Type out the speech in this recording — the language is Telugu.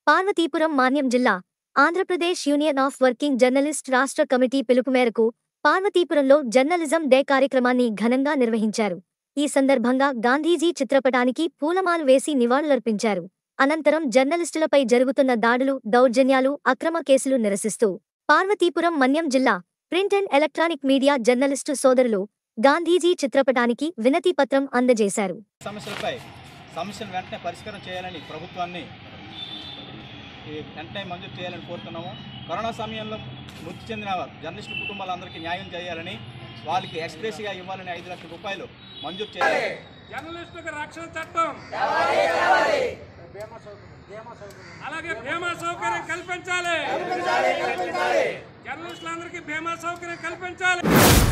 పార్వతీపురం మాన్యం జిల్లా Andhra Pradesh union of working journalist రాష్ట్ర కమిటీ పిలుపు మేరకు పార్వతీపురంలో జర్నలిజం డే కార్యక్రమాన్ని ఘనంగా నిర్వహించారు ఈ సందర్భంగా గాంధీజీ చిత్రపటానికి పూలమాలు వేసి నివాళులర్పించారు అనంతరం జర్నలిస్టులపై జరుగుతున్న దాడులు దౌర్జన్యాలు అక్రమ కేసులు నిరసిస్తూ పార్వతీపురం మన్యం జిల్లా print and electronic media journalist సోదరులు గాంధీజీ చిత్రపటానికి వినతి పత్రం అందజేశారు సమస్యలపై సమస్యను వెంటనే పరిష్కారం చేయాలని ప్రభుత్వాన్ని ఈ వెంటనే మంజూరు చేయాలని కోరుతున్నాము కరోనా సమయంలో మృతి చెందిన జర్నలిస్టు కుటుంబాలందరికీ న్యాయం చేయాలని వాళ్ళకి ఎక్స్ప్రెస్గా ఇవ్వాలని ఐదు లక్షల రూపాయలు మంజూరు చేయాలి జర్నలిస్టులకు రక్షణ చట్టం అలాగే బీమా సౌకర్యం కల్పించాలి జర్నలిస్టులందరికీ బీమా సౌకర్యం కల్పించాలి